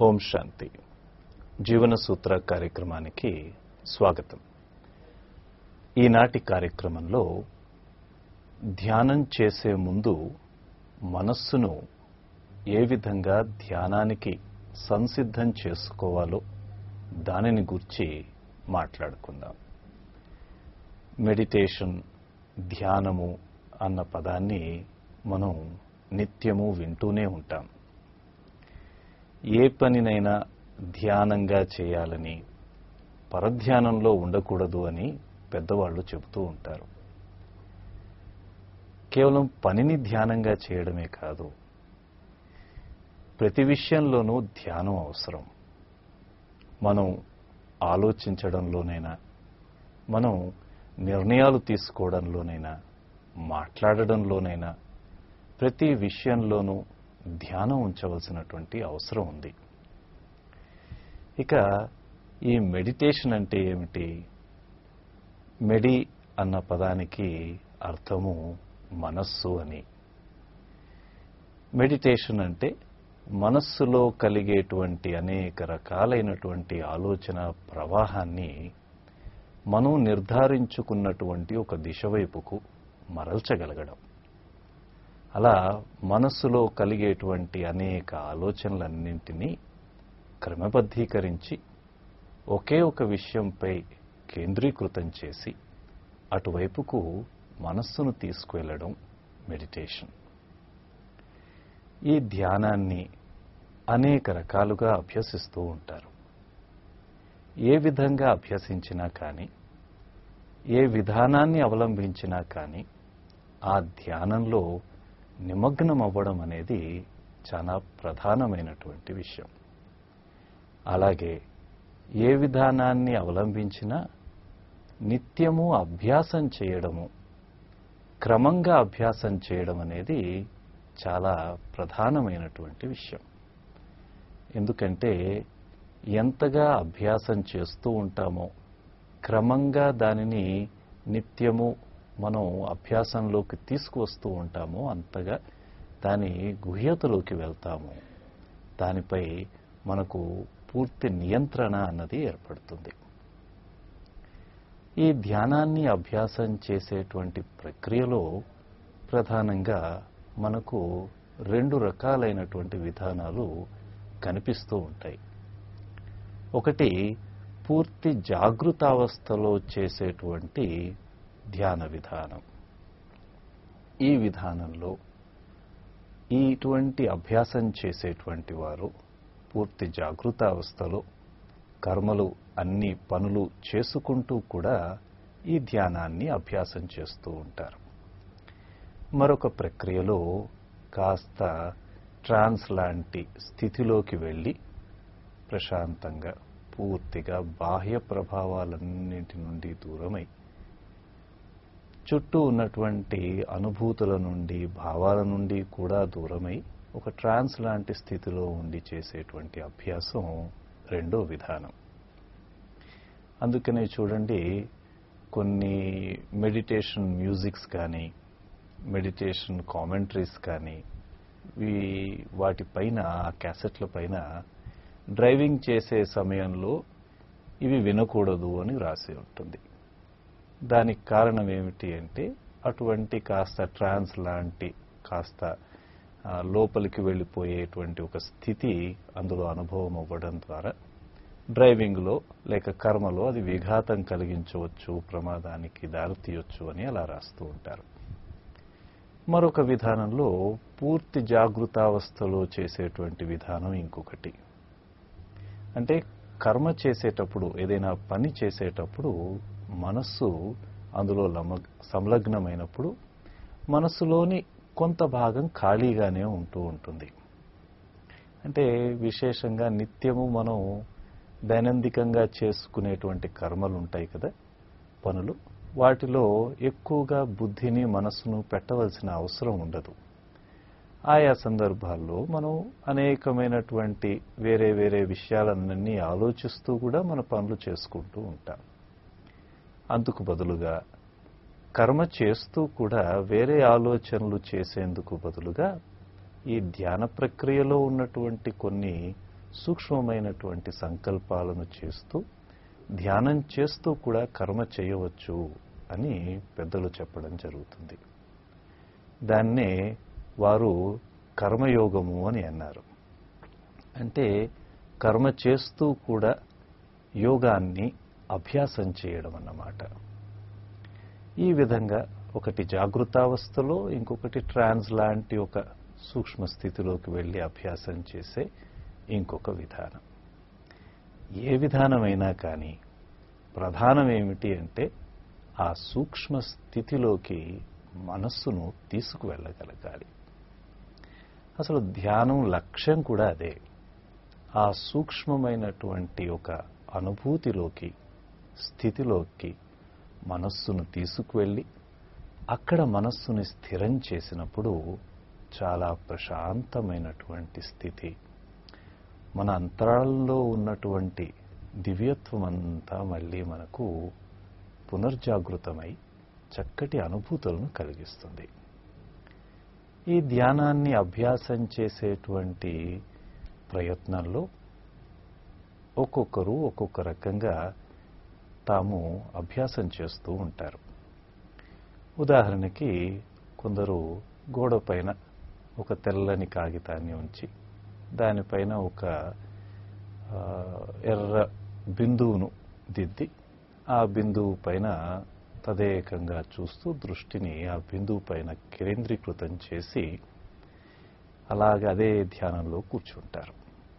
ఓం శాంతి జీవన సూత్ర కార్యక్రమానికి స్వాగతం ఈనాటి కార్యక్రమంలో ధ్యానం చేసే ముందు మనస్సును ఏ విధంగా ధ్యానానికి సంసిద్ధం చేసుకోవాలో దానిని గురించి మాట్లాడుకుందాం మెడిటేషన్ ధ్యానము అన్న పదాన్ని మనం నిత్యము వింటూనే ఉంటాం ఏ పనినైనా ధ్యానంగా చేయాలని పరధ్యానంలో ఉండకూడదు అని పెద్దవాళ్ళు చెబుతూ ఉంటారు కేవలం పనిని ధ్యానంగా చేయడమే కాదు ప్రతి విషయంలోనూ ధ్యానం అవసరం మనం ఆలోచించడంలోనైనా మనం నిర్ణయాలు తీసుకోవడంలోనైనా మాట్లాడడంలోనైనా ప్రతి విషయంలోనూ ధ్యానం ఉంచవలసినటువంటి అవసరం ఉంది ఇక ఈ మెడిటేషన్ అంటే ఏమిటి మెడి అన్న పదానికి అర్థము మనస్సు అని మెడిటేషన్ అంటే మనస్సులో కలిగేటువంటి అనేక రకాలైనటువంటి ఆలోచన ప్రవాహాన్ని మనం నిర్ధారించుకున్నటువంటి ఒక దిశ వైపుకు మరల్చగలగడం అలా మనస్సులో కలిగేటువంటి అనేక ఆలోచనలన్నింటినీ క్రమబద్ధీకరించి ఒకే ఒక విషయంపై కేంద్రీకృతం చేసి అటువైపుకు మనస్సును తీసుకువెళ్ళడం మెడిటేషన్ ఈ ధ్యానాన్ని అనేక రకాలుగా అభ్యసిస్తూ ఉంటారు ఏ విధంగా అభ్యసించినా కానీ ఏ విధానాన్ని అవలంబించినా కానీ ఆ ధ్యానంలో నిమగ్నం అవ్వడం అనేది చాలా ప్రధానమైనటువంటి విషయం అలాగే ఏ విధానాన్ని అవలంబించినా నిత్యము అభ్యాసం చేయడము క్రమంగా అభ్యాసం చేయడం అనేది చాలా ప్రధానమైనటువంటి విషయం ఎందుకంటే ఎంతగా అభ్యాసం చేస్తూ ఉంటామో క్రమంగా దానిని నిత్యము మనం అభ్యాసంలోకి తీసుకువస్తూ ఉంటామో అంతగా దాని గుహ్యతలోకి వెళ్తాము దానిపై మనకు పూర్తి నియంత్రణ అన్నది ఏర్పడుతుంది ఈ ధ్యానాన్ని అభ్యాసం చేసేటువంటి ప్రక్రియలో ప్రధానంగా మనకు రెండు రకాలైనటువంటి విధానాలు కనిపిస్తూ ఉంటాయి ఒకటి పూర్తి జాగృతావస్థలో చేసేటువంటి ధ్యాన విధానం ఈ విధానంలో ఇటువంటి అభ్యాసం చేసేటువంటి వారు పూర్తి జాగృతావస్థలో కర్మలు అన్ని పనులు చేసుకుంటూ కూడా ఈ ధ్యానాన్ని అభ్యాసం చేస్తూ ఉంటారు మరొక ప్రక్రియలో కాస్త ట్రాన్స్ లాంటి స్థితిలోకి వెళ్ళి ప్రశాంతంగా పూర్తిగా బాహ్య ప్రభావాలన్నింటి నుండి దూరమై చుట్టూ ఉన్నటువంటి అనుభూతుల నుండి భావాల నుండి కూడా దూరమై ఒక ట్రాన్స్ లాంటి స్థితిలో ఉండి చేసేటువంటి అభ్యాసం రెండో విధానం అందుకనే చూడండి కొన్ని మెడిటేషన్ మ్యూజిక్స్ కానీ మెడిటేషన్ కామెంటరీస్ కానీ వాటిపైన ఆ క్యాసెట్ల పైన డ్రైవింగ్ చేసే సమయంలో ఇవి వినకూడదు అని రాసి ఉంటుంది దానికి కారణం ఏమిటి అంటే అటువంటి కాస్త ట్రాన్స్ లాంటి కాస్త లోపలికి వెళ్ళిపోయేటువంటి ఒక స్థితి అందులో అనుభవం అవ్వడం ద్వారా డ్రైవింగ్లో లేక కర్మలో అది విఘాతం కలిగించవచ్చు ప్రమాదానికి దారితీయొచ్చు అని అలా రాస్తూ ఉంటారు మరొక విధానంలో పూర్తి జాగృతావస్థలో చేసేటువంటి విధానం ఇంకొకటి అంటే కర్మ చేసేటప్పుడు ఏదైనా పని చేసేటప్పుడు మనస్సు అందులో సంలగ్నమైనప్పుడు మనస్సులోని కొంత భాగం ఖాళీగానే ఉంటూ ఉంటుంది అంటే విశేషంగా నిత్యము మనం దైనందికంగా చేసుకునేటువంటి కర్మలు ఉంటాయి కదా పనులు వాటిలో ఎక్కువగా బుద్ధిని మనస్సును పెట్టవలసిన అవసరం ఉండదు ఆయా సందర్భాల్లో మనం అనేకమైనటువంటి వేరే వేరే విషయాలన్నీ ఆలోచిస్తూ కూడా మన పనులు చేసుకుంటూ ఉంటాం అందుకు బదులుగా కర్మ చేస్తూ కూడా వేరే ఆలోచనలు చేసేందుకు బదులుగా ఈ ధ్యాన ప్రక్రియలో ఉన్నటువంటి కొన్ని సూక్ష్మమైనటువంటి సంకల్పాలను చేస్తూ ధ్యానం చేస్తూ కూడా కర్మ చేయవచ్చు అని పెద్దలు చెప్పడం జరుగుతుంది దాన్నే వారు కర్మయోగము అని అన్నారు అంటే కర్మ చేస్తూ కూడా యోగాన్ని అభ్యాసం చేయడం అన్నమాట ఈ విధంగా ఒకటి జాగృతావస్థలో ఇంకొకటి ట్రాన్స్ లాంటి ఒక సూక్ష్మ స్థితిలోకి వెళ్ళి అభ్యాసం చేసే ఇంకొక విధానం ఏ విధానమైనా కానీ ప్రధానం ఏమిటి అంటే ఆ సూక్ష్మ స్థితిలోకి మనస్సును తీసుకువెళ్ళగలగాలి అసలు ధ్యానం లక్ష్యం కూడా అదే ఆ సూక్ష్మమైనటువంటి ఒక అనుభూతిలోకి స్థితిలోకి మనస్సును తీసుకువెళ్ళి అక్కడ మనస్సుని స్థిరం చేసినప్పుడు చాలా ప్రశాంతమైనటువంటి స్థితి మన అంతరాల్లో ఉన్నటువంటి దివ్యత్వం అంతా మళ్ళీ మనకు పునర్జాగృతమై చక్కటి అనుభూతులను కలిగిస్తుంది ఈ ధ్యానాన్ని అభ్యాసం చేసేటువంటి ప్రయత్నంలో ఒక్కొక్కరు ఒక్కొక్క రకంగా తాము అభ్యాసం చేస్తూ ఉంటారు ఉదాహరణకి కొందరు గోడ పైన ఒక తెల్లని కాగితాన్ని ఉంచి దానిపైన ఒక ఆ, ఎర్ర బిందువును దిద్ది ఆ బిందువు పైన తదేకంగా చూస్తూ దృష్టిని ఆ బిందువు పైన కేంద్రీకృతం చేసి అలాగే అదే ధ్యానంలో కూర్చుంటారు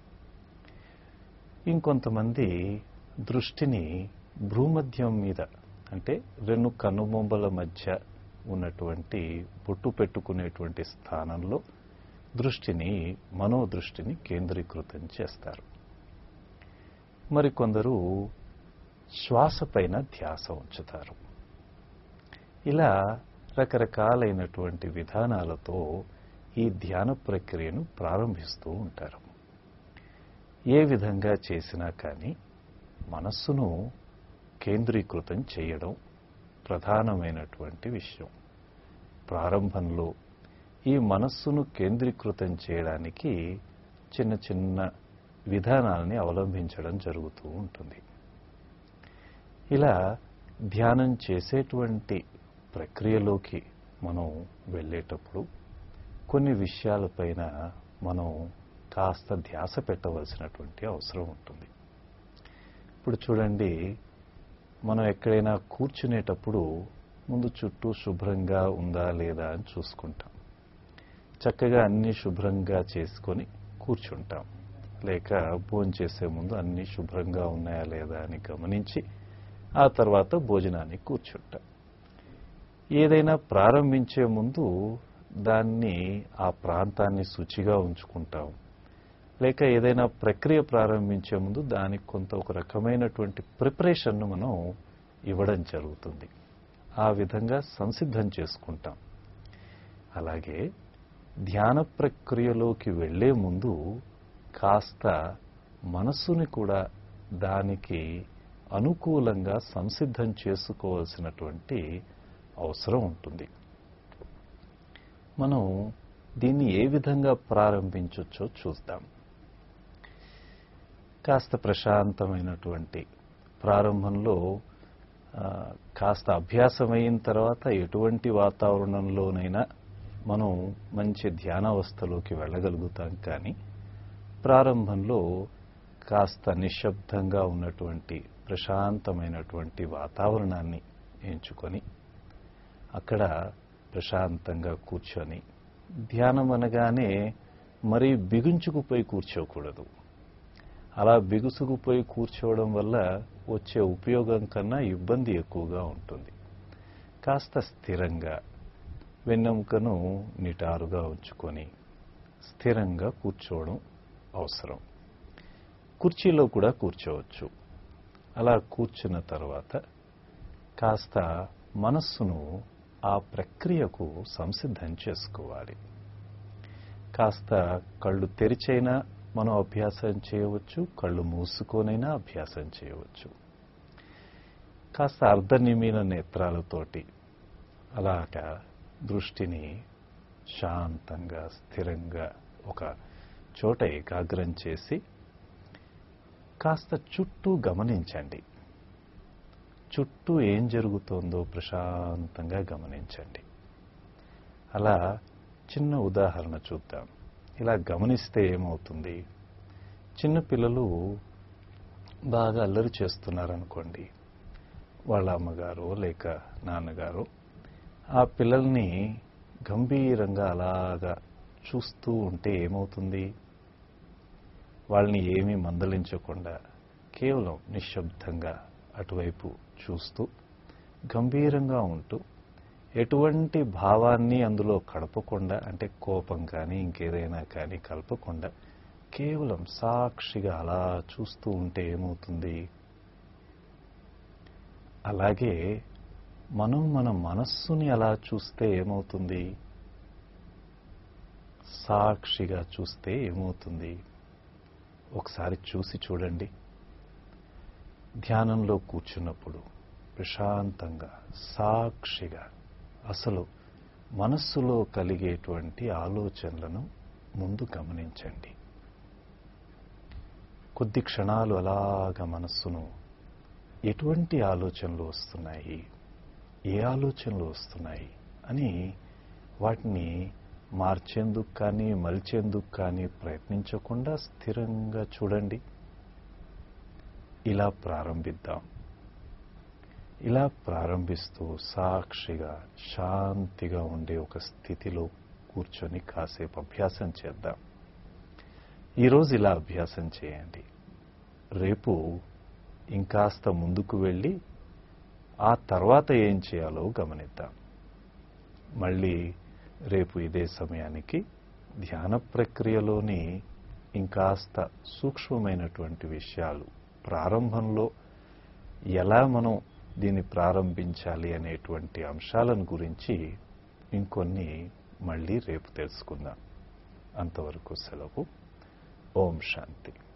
ఇంకొంతమంది దృష్టిని భ్రూమధ్యం మీద అంటే రెండు కనుబొమ్మల మధ్య ఉన్నటువంటి బొట్టు పెట్టుకునేటువంటి స్థానంలో దృష్టిని మనోదృష్టిని కేంద్రీకృతం చేస్తారు మరికొందరు శ్వాస పైన ధ్యాస ఉంచుతారు ఇలా రకరకాలైనటువంటి విధానాలతో ఈ ధ్యాన ప్రక్రియను ప్రారంభిస్తూ ఉంటారు ఏ విధంగా చేసినా కానీ మనస్సును కేంద్రీకృతం చేయడం ప్రధానమైనటువంటి విషయం ప్రారంభంలో ఈ మనస్సును కేంద్రీకృతం చేయడానికి చిన్న చిన్న విధానాలని అవలంబించడం జరుగుతూ ఉంటుంది ఇలా ధ్యానం చేసేటువంటి ప్రక్రియలోకి మనం వెళ్ళేటప్పుడు కొన్ని విషయాలపైన మనం కాస్త ధ్యాస పెట్టవలసినటువంటి అవసరం ఉంటుంది ఇప్పుడు చూడండి మనం ఎక్కడైనా కూర్చునేటప్పుడు ముందు చుట్టూ శుభ్రంగా ఉందా లేదా అని చూసుకుంటాం చక్కగా అన్ని శుభ్రంగా చేసుకొని కూర్చుంటాం లేక భోంచేసే ముందు అన్ని శుభ్రంగా ఉన్నాయా లేదా అని గమనించి ఆ తర్వాత భోజనానికి కూర్చుంటాం ఏదైనా ప్రారంభించే ముందు దాన్ని ఆ ప్రాంతాన్ని శుచిగా ఉంచుకుంటాం లేక ఏదైనా ప్రక్రియ ప్రారంభించే ముందు దానికి కొంత ఒక రకమైనటువంటి ప్రిపరేషన్ను మనం ఇవ్వడం జరుగుతుంది ఆ విధంగా సంసిద్ధం చేసుకుంటాం అలాగే ధ్యాన ప్రక్రియలోకి వెళ్లే ముందు కాస్త మనస్సుని కూడా దానికి అనుకూలంగా సంసిద్ధం చేసుకోవాల్సినటువంటి అవసరం ఉంటుంది మనం దీన్ని ఏ విధంగా ప్రారంభించవచ్చో చూద్దాం కాస్త ప్రశాంతమైనటువంటి ప్రారంభంలో ఆ, కాస్త అభ్యాసమైన తర్వాత ఎటువంటి వాతావరణంలోనైనా మనం మంచి ధ్యానావస్థలోకి వెళ్ళగలుగుతాం కానీ ప్రారంభంలో కాస్త నిశ్శబ్దంగా ఉన్నటువంటి ప్రశాంతమైనటువంటి వాతావరణాన్ని ఎంచుకొని అక్కడ ప్రశాంతంగా కూర్చొని ధ్యానం అనగానే మరీ బిగుంచుకుపోయి కూర్చోకూడదు అలా బిగుసుకుపోయి కూర్చోవడం వల్ల వచ్చే ఉపయోగం కన్నా ఇబ్బంది ఎక్కువగా ఉంటుంది కాస్త స్థిరంగా వెన్నెముకను నిటారుగా ఉంచుకొని స్థిరంగా కూర్చోవడం అవసరం కుర్చీలో కూడా కూర్చోవచ్చు అలా కూర్చున్న తర్వాత కాస్త మనస్సును ఆ ప్రక్రియకు సంసిద్ధం చేసుకోవాలి కాస్త కళ్ళు తెరిచైనా మనం అభ్యాసం చేయవచ్చు కళ్ళు మూసుకోనైనా అభ్యాసం చేయవచ్చు కాస్త అర్ధనిమీన నేత్రాలతోటి అలాగా దృష్టిని శాంతంగా స్థిరంగా ఒక చోట ఏకాగ్రం చేసి కాస్త చుట్టూ గమనించండి చుట్టూ ఏం జరుగుతోందో ప్రశాంతంగా గమనించండి అలా చిన్న ఉదాహరణ చూద్దాం ఇలా గమనిస్తే ఏమవుతుంది చిన్న పిల్లలు బాగా అల్లరి చేస్తున్నారనుకోండి వాళ్ళ అమ్మగారు లేక నాన్నగారు ఆ పిల్లల్ని గంభీరంగా అలాగా చూస్తూ ఉంటే ఏమవుతుంది వాళ్ళని ఏమీ మందలించకుండా కేవలం నిశ్శబ్దంగా అటువైపు చూస్తూ గంభీరంగా ఉంటూ ఎటువంటి భావాన్ని అందులో కలపకుండా అంటే కోపం కానీ ఇంకేదైనా కానీ కలపకుండా కేవలం సాక్షిగా అలా చూస్తూ ఉంటే ఏమవుతుంది అలాగే మనం మన మనస్సుని అలా చూస్తే ఏమవుతుంది సాక్షిగా చూస్తే ఏమవుతుంది ఒకసారి చూసి చూడండి ధ్యానంలో కూర్చున్నప్పుడు ప్రశాంతంగా సాక్షిగా అసలు మనస్సులో కలిగేటువంటి ఆలోచనలను ముందు గమనించండి కొద్ది క్షణాలు అలాగా మనస్సును ఎటువంటి ఆలోచనలు వస్తున్నాయి ఏ ఆలోచనలు వస్తున్నాయి అని వాటిని మార్చేందుకు కానీ మలిచేందుకు కానీ ప్రయత్నించకుండా స్థిరంగా చూడండి ఇలా ప్రారంభిద్దాం ఇలా ప్రారంభిస్తూ సాక్షిగా శాంతిగా ఉండే ఒక స్థితిలో కూర్చొని కాసేపు అభ్యాసం చేద్దాం ఈరోజు ఇలా అభ్యాసం చేయండి రేపు ఇంకాస్త ముందుకు వెళ్ళి ఆ తర్వాత ఏం చేయాలో గమనిద్దాం మళ్ళీ రేపు ఇదే సమయానికి ధ్యాన ప్రక్రియలోని ఇంకాస్త సూక్ష్మమైనటువంటి విషయాలు ప్రారంభంలో ఎలా మనం దీన్ని ప్రారంభించాలి అనేటువంటి అంశాలను గురించి ఇంకొన్ని మళ్ళీ రేపు తెలుసుకుందాం అంతవరకు సెలవు ఓం శాంతి